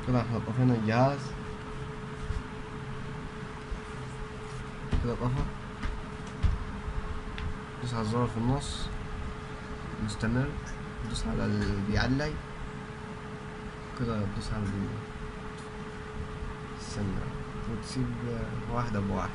كده احنا طفينا الجهاز كده طفى دوس على الزرار في النص مستمر دوس على اللي بيعلي كده دوس على اللي استنى وتسيب واحدة بواحد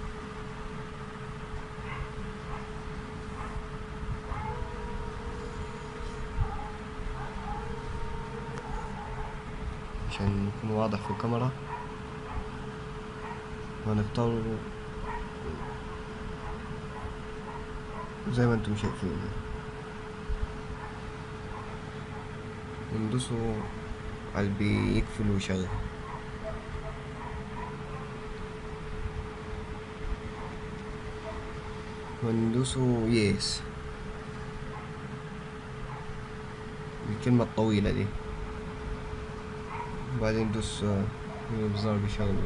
عشان يكون واضح في الكاميرا وهنختار زي ما انتم شايفين وندوسوا على اللي بيقفل ويشغل وندوسوا يس الكلمة الطويلة دي وبعدين ندوس آه، الابزار بيشغل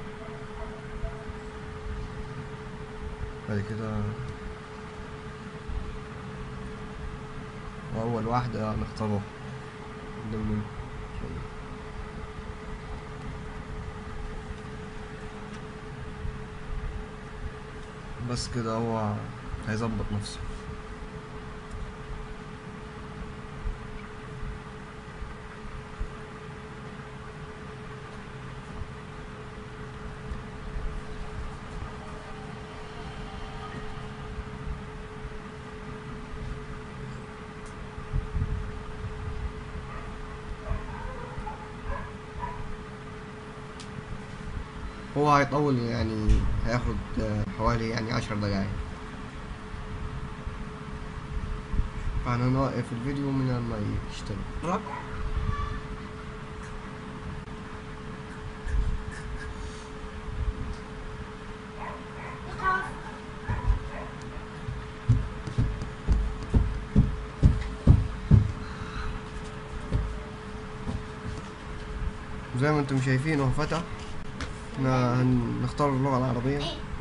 بعد كده أول واحدة نختاره ضمن بس كده هو هيظبط نفسه هو هيطول يعني هياخد آه، حوالي يعني عشر دقايق فاحنا نوقف الفيديو من ما يشتغل زي ما انتم شايفين هو فتح احنا هنختار اللغة العربية